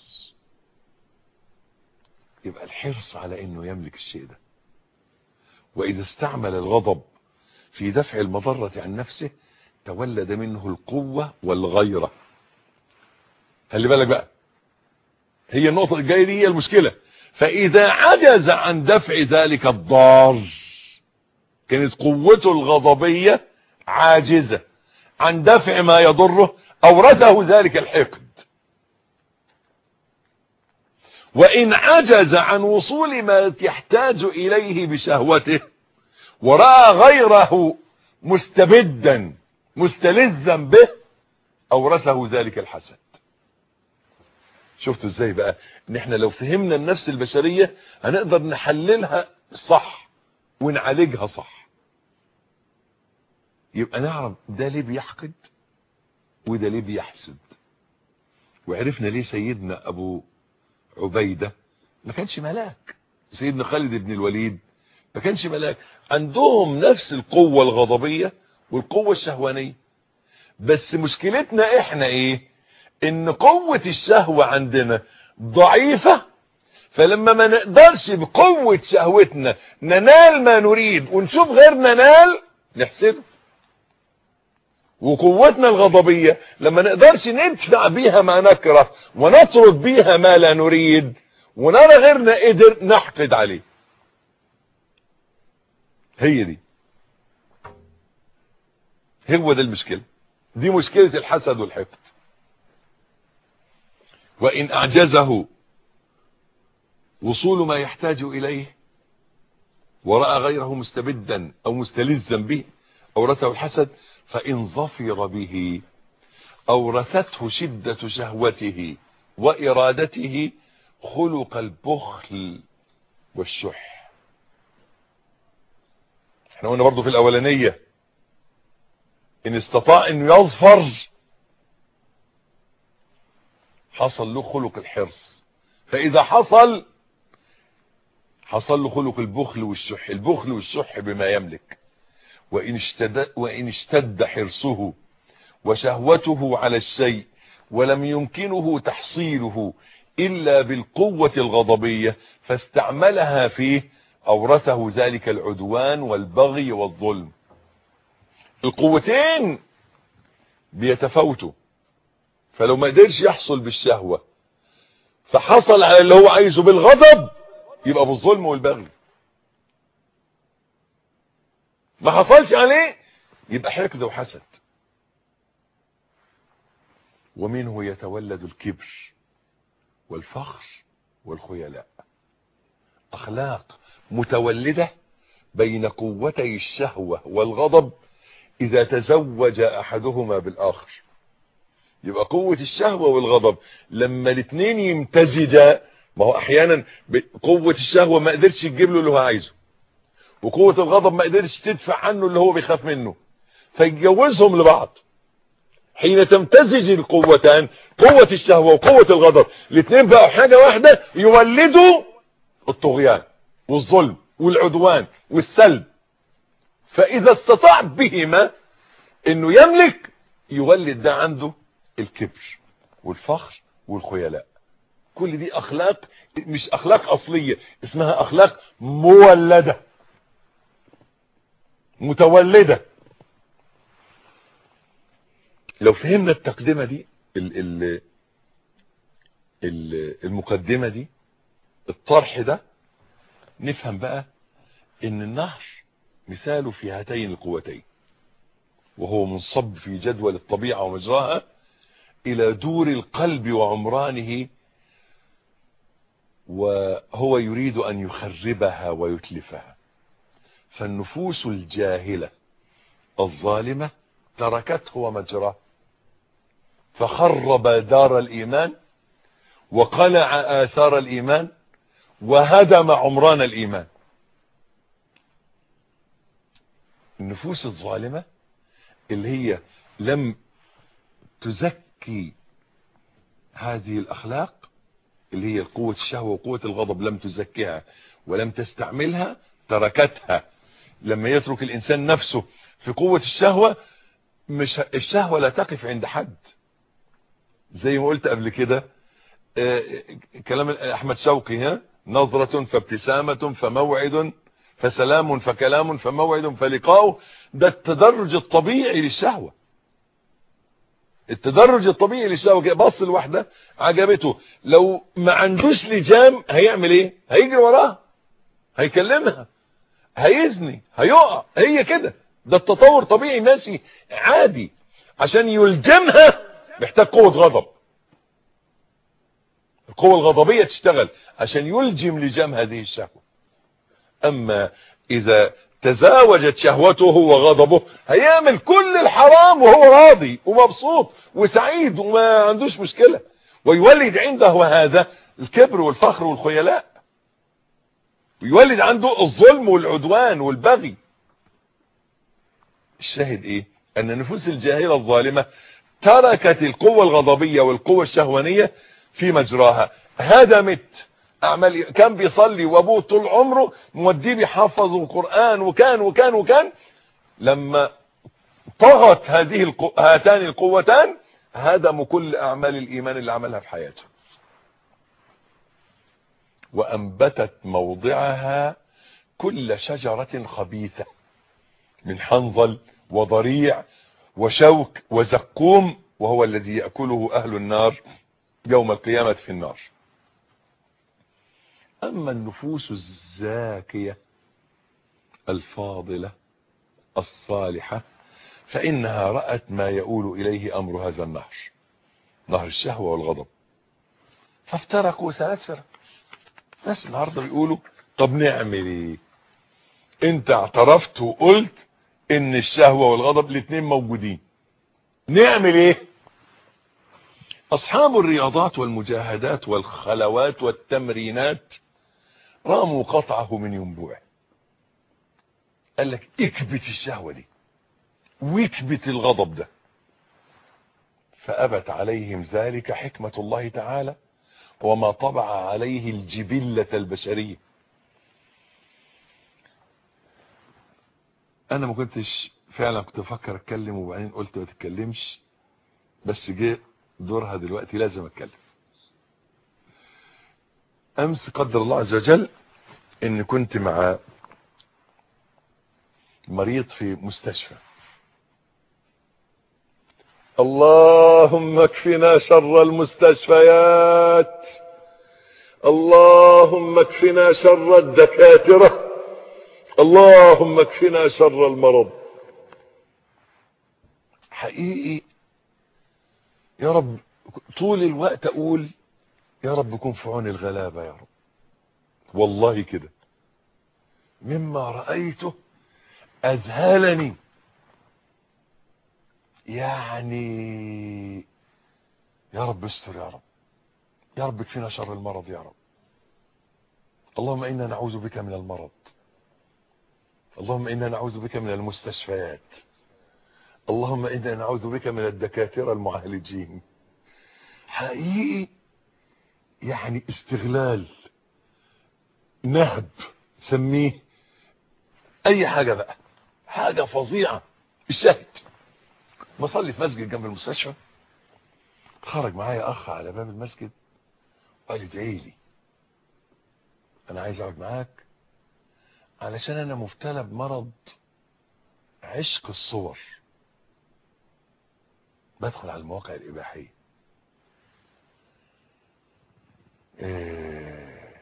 يبقى الحرص على انه يملك الشيء ده واذا استعمل الغضب في دفع المضرة عن نفسه تولد منه القوة والغيرة خلي بالك بقى هي النقطة الجاية دي هي المشكلة فاذا عجز عن دفع ذلك الضار كانت قوته الغضبية عاجزة عن دفع ما يضره اورثه ذلك الحقد وإن عجز عن وصول ما يحتاج إليه بشهوته ورأى غيره مستبدا مستلذا به أورثه ذلك الحسد شفتوا ازاي بقى ان احنا لو فهمنا النفس البشرية هنقدر نحللها صح ونعالجها صح يبقى نعرف ده ليه بيحقد وده ليه بيحسد وعرفنا ليه سيدنا ابو عبيدة ما كانش ملاك سيدنا خالد بن الوليد ما كانش ملاك عندهم نفس القوة الغضبية والقوة الشهوانية بس مشكلتنا احنا ايه ان قوة الشهوة عندنا ضعيفة فلما ما نقدرش بقوة شهوتنا ننال ما نريد ونشوف غيرنا نال نحسده وقوتنا الغضبية لما نقدرش ندفع بيها ما نكره ونطرد بيها ما لا نريد ونرى غيرنا قدر نحقد عليه هي دي هو ده المشكلة دي مشكلة الحسد والحقد وإن أعجزه وصول ما يحتاج إليه ورأى غيره مستبدا أو مستلذا به أورثه الحسد فإن ظفر به أورثته شدة شهوته وإرادته خلق البخل والشح احنا قلنا برضو في الأولانية إن استطاع أنه يظفر حصل له خلق الحرص فإذا حصل حصل له خلق البخل والشح البخل والشح بما يملك وإن اشتد, وإن اشتد حرصه وشهوته على الشيء ولم يمكنه تحصيله إلا بالقوة الغضبية فاستعملها فيه أورثه ذلك العدوان والبغي والظلم القوتين بيتفاوتوا فلو ما قدرش يحصل بالشهوة فحصل على اللي هو عايزه بالغضب يبقى بالظلم والبغي ما حصلش عليه يبقى حقد وحسد ومنه يتولد الكبر والفخر والخيلاء اخلاق متولدة بين قوتي الشهوة والغضب اذا تزوج احدهما بالاخر يبقى قوة الشهوة والغضب لما الاثنين يمتزجا ما هو احيانا قوة الشهوة ما قدرش تجيب له اللي هو عايزه وقوة الغضب ما قدرش تدفع عنه اللي هو بيخاف منه فيتجوزهم لبعض حين تمتزج القوتان قوة الشهوة وقوة الغضب الاثنين بقوا حاجة واحدة يولدوا الطغيان والظلم والعدوان والسلب فاذا استطاع بهما انه يملك يولد ده عنده الكبر والفخر والخيلاء كل دي اخلاق مش اخلاق اصلية اسمها اخلاق مولدة متولدة لو فهمنا التقدمة دي ال ال ال المقدمة دي الطرح ده نفهم بقى ان النهر مثاله في هاتين القوتين وهو منصب في جدول الطبيعة ومجراها الى دور القلب وعمرانه وهو يريد ان يخربها ويتلفها فالنفوس الجاهلة الظالمة تركته ومجراه فخرب دار الإيمان وقلع آثار الإيمان وهدم عمران الإيمان النفوس الظالمة اللي هي لم تزكي هذه الأخلاق اللي هي قوة الشهوة وقوة الغضب لم تزكيها ولم تستعملها تركتها لما يترك الإنسان نفسه في قوة الشهوة مش الشهوة لا تقف عند حد زي ما قلت قبل كده آه كلام أحمد شوقي ها نظرة فابتسامة فموعد فسلام فكلام فموعد فلقاء ده التدرج الطبيعي للشهوة التدرج الطبيعي للشهوة بص الواحدة عجبته لو ما عندوش لجام هيعمل ايه هيجري وراها هيكلمها هيزني هيقع هي كده ده التطور طبيعي ماشي عادي عشان يلجمها محتاج قوة غضب القوة الغضبية تشتغل عشان يلجم لجام هذه الشهوة اما اذا تزاوجت شهوته وغضبه هيعمل كل الحرام وهو راضي ومبسوط وسعيد وما عندوش مشكلة ويولد عنده هذا الكبر والفخر والخيلاء ويولد عنده الظلم والعدوان والبغي الشاهد ايه ان نفوس الجاهلة الظالمة تركت القوة الغضبية والقوة الشهوانية في مجراها هدمت اعمال كان بيصلي وابوه طول عمره موديه بيحفظ القرآن وكان وكان وكان لما طغت هذه القو... هاتان القوتان هدموا كل اعمال الايمان اللي عملها في حياته وانبتت موضعها كل شجرة خبيثة من حنظل وضريع وشوك وزقوم وهو الذي يأكله اهل النار يوم القيامة في النار اما النفوس الزاكية الفاضلة الصالحة فانها رأت ما يؤول اليه امر هذا النهر نهر الشهوة والغضب فافترقوا ثلاث فرق ناس النهاردة بيقولوا طب نعمل ايه انت اعترفت وقلت ان الشهوة والغضب الاثنين موجودين نعمل ايه اصحاب الرياضات والمجاهدات والخلوات والتمرينات راموا قطعه من ينبوعه قال لك اكبت الشهوة دي واكبت الغضب ده فأبت عليهم ذلك حكمة الله تعالى وما طبع عليه الجبلة البشرية انا ما كنتش فعلا كنت افكر اتكلم وبعدين قلت ما تتكلمش بس جه دورها دلوقتي لازم اتكلم امس قدر الله عز وجل ان كنت مع مريض في مستشفى اللهم اكفنا شر المستشفيات اللهم اكفنا شر الدكاترة اللهم اكفنا شر المرض حقيقي يا رب طول الوقت اقول يا رب كن في عون الغلابة يا رب والله كده مما رأيته اذهلني يعني يا رب استر يا رب يا رب اكفينا شر المرض يا رب اللهم انا نعوذ بك من المرض اللهم انا نعوذ بك من المستشفيات اللهم انا نعوذ بك من الدكاترة المعالجين حقيقي يعني استغلال نهب سميه اي حاجة بقى حاجة فظيعة الشهد بصلي في مسجد جنب المستشفى خرج معايا اخ على باب المسجد قال ادعي لي انا عايز اقعد معاك علشان انا مبتلى بمرض عشق الصور بدخل على المواقع الاباحيه إيه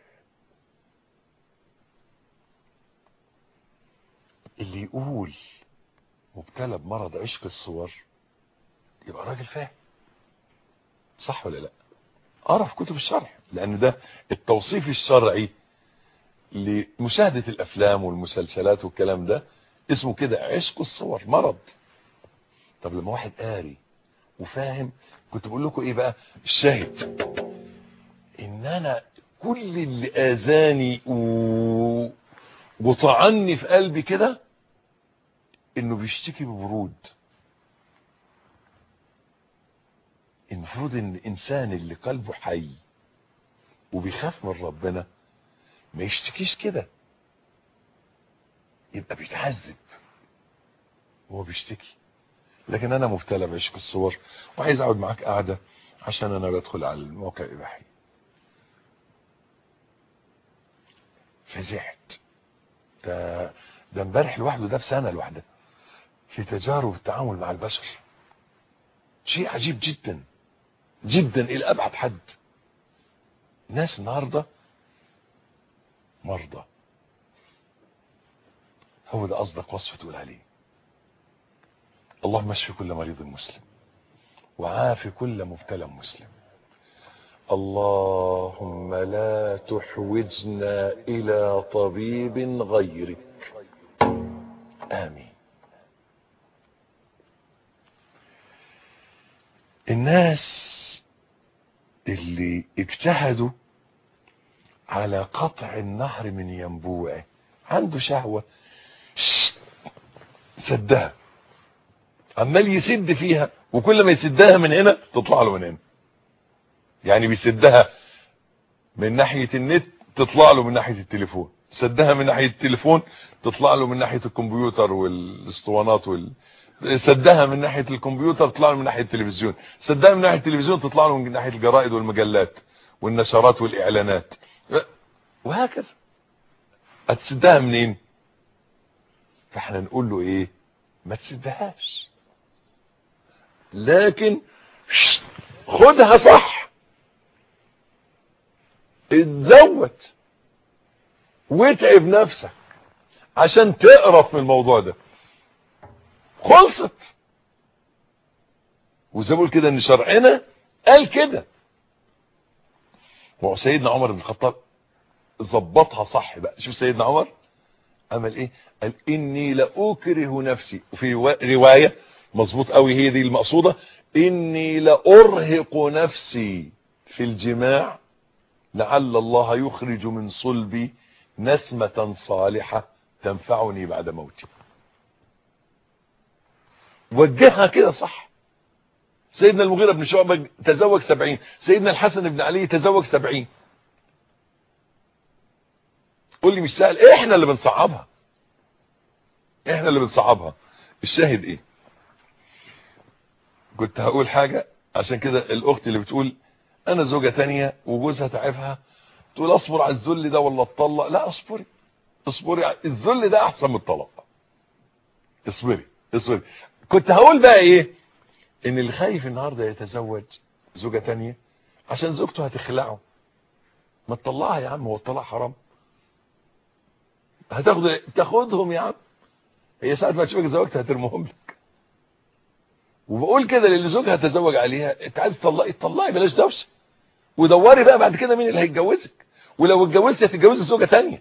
اللي يقول مبتلى بمرض عشق الصور يبقى راجل فاهم صح ولا لا قرا في كتب الشرح لان ده التوصيف الشرعي لمشاهدة الافلام والمسلسلات والكلام ده اسمه كده عشق الصور مرض طب لما واحد قاري وفاهم كنت بقول لكم ايه بقى الشاهد ان انا كل اللي اذاني و... وطعني في قلبي كده انه بيشتكي ببرود المفروض ان الانسان اللي قلبه حي وبيخاف من ربنا ما يشتكيش كده يبقى بيتعذب وهو بيشتكي لكن انا مبتلى بعشق الصور وعايز اقعد معاك قاعده عشان انا بدخل على الموقع الاباحي فزعت ده ده امبارح لوحده ده بسنه لوحده في تجارب التعامل مع البشر شيء عجيب جدا جدا الى ابعد حد ناس النهارده مرضى هو ده اصدق وصف تقول عليه اللهم اشف كل مريض مسلم وعاف كل مبتلى مسلم اللهم لا تحوجنا الى طبيب غيرك امين الناس اللي اجتهدوا على قطع النهر من ينبوعه عنده شهوة سدها عمال يسد فيها وكل ما يسدها من هنا تطلع له من هنا يعني بيسدها من ناحية النت تطلع له من ناحية التليفون سدها من ناحية التليفون تطلع له من ناحية الكمبيوتر والاسطوانات وال... سدها من ناحية الكمبيوتر تطلع له من ناحية التلفزيون سدها من ناحية التلفزيون تطلع له من ناحية الجرائد والمجلات والنشرات والإعلانات وهكذا هتسدها منين فاحنا نقول له ايه ما تسدهاش لكن خدها صح اتزود واتعب نفسك عشان تقرف من الموضوع ده خلصت وزي ما بقول كده ان شرعنا قال كده وسيدنا عمر بن الخطاب ظبطها صح بقى شوف سيدنا عمر عمل ايه قال اني لاكره نفسي وفي روايه مظبوط قوي هي دي المقصوده اني لارهق نفسي في الجماع لعل الله يخرج من صلبي نسمه صالحه تنفعني بعد موتي وجهها كده صح سيدنا المغيرة بن شعبة تزوج سبعين سيدنا الحسن بن علي تزوج سبعين قول لي مش سهل احنا اللي بنصعبها احنا اللي بنصعبها الشاهد ايه كنت هقول حاجة عشان كده الاخت اللي بتقول انا زوجة تانية وجوزها تعبها تقول اصبر على الذل ده ولا اتطلق لا اصبري اصبري الذل ده احسن من الطلاق اصبري اصبري كنت هقول بقى ايه ان اللي خايف النهارده يتزوج زوجة تانية عشان زوجته هتخلعه ما تطلعها يا عم هو الطلاق حرام هتاخد تاخدهم يا عم هي ساعة ما تشوفك زوجتها هترمهم لك وبقول كده للي زوجها تزوج عليها انت عايز تطلقي تطلقي بلاش دوشه ودوري بقى بعد كده مين اللي هيتجوزك ولو اتجوزتي هتتجوزي زوجة تانية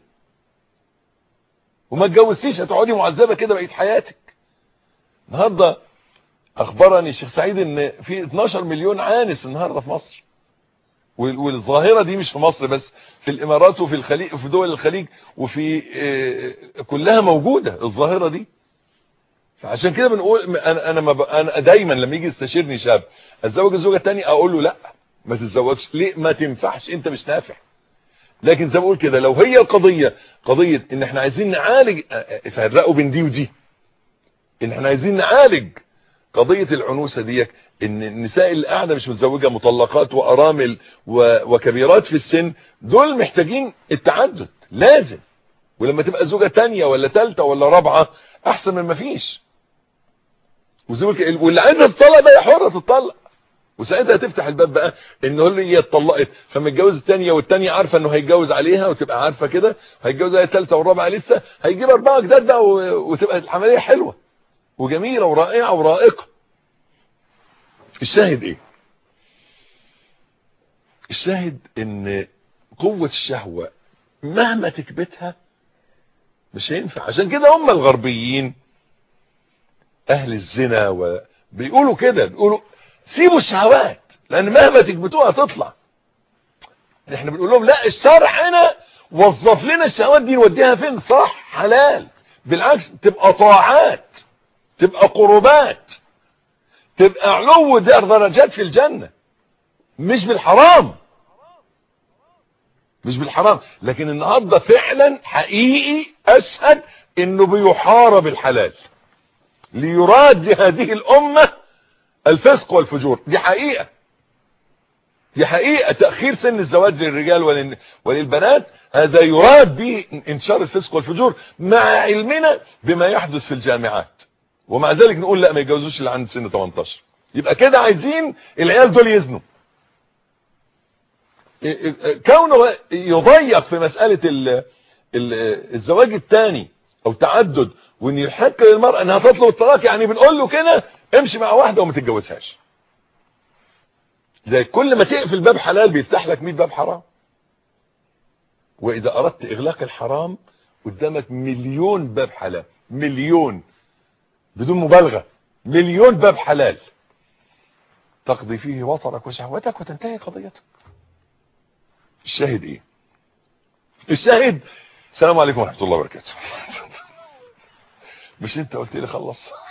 وما اتجوزتيش هتقعدي معذبة كده بقية حياتك النهارده اخبرني الشيخ سعيد ان في 12 مليون عانس النهارده في مصر والظاهره دي مش في مصر بس في الامارات وفي الخليج وفي دول الخليج وفي كلها موجوده الظاهره دي فعشان كده بنقول انا انا, ما أنا دايما لما يجي يستشيرني شاب اتزوج الزوجه الثانيه اقول له لا ما تتزوجش ليه ما تنفعش انت مش نافع لكن زي ما بقول كده لو هي القضيه قضيه ان احنا عايزين نعالج فرقوا بين دي ودي ان احنا عايزين نعالج قضية العنوسة ديك ان النساء اللي قاعدة مش متزوجة مطلقات وارامل وكبيرات في السن دول محتاجين التعدد لازم ولما تبقى زوجة تانية ولا تالتة ولا رابعة احسن من ما فيش واللي عايزة تطلق بقى حرة تطلق وساعتها تفتح الباب بقى ان هي اتطلقت فمتجوز الثانيه والثانيه عارفه انه هيتجوز عليها وتبقى عارفه كده هيتجوز عليها الثالثه والرابعه لسه هيجيب اربعه جداد بقى وتبقى العمليه حلوه وجميلة ورائعة ورائقة الشاهد ايه الشاهد ان قوة الشهوة مهما تكبتها مش هينفع عشان كده هم الغربيين اهل الزنا وبيقولوا كده بيقولوا سيبوا الشهوات لان مهما تكبتوها تطلع احنا بنقول لهم لا الشرع هنا وظف لنا الشهوات دي نوديها فين صح حلال بالعكس تبقى طاعات تبقى قربات تبقى علو درجات في الجنة مش بالحرام مش بالحرام لكن النهاردة فعلا حقيقي اشهد انه بيحارب الحلال ليراد لهذه الامة الفسق والفجور دي حقيقة دي حقيقة تأخير سن الزواج للرجال ولل... وللبنات هذا يراد به انتشار الفسق والفجور مع علمنا بما يحدث في الجامعات ومع ذلك نقول لا ما يتجوزوش اللي عند سن 18 يبقى كده عايزين العيال دول يزنوا كونه يضيق في مسألة ال ال الزواج الثاني او تعدد وان يحق للمرأة انها تطلب الطلاق يعني بنقول له كده امشي مع واحدة وما تتجوزهاش زي كل ما تقفل باب حلال بيفتح لك 100 باب حرام واذا اردت اغلاق الحرام قدامك مليون باب حلال مليون بدون مبالغة مليون باب حلال تقضي فيه وطرك وشهوتك وتنتهي قضيتك الشاهد ايه الشاهد السلام عليكم ورحمة الله وبركاته مش انت قلت لي خلص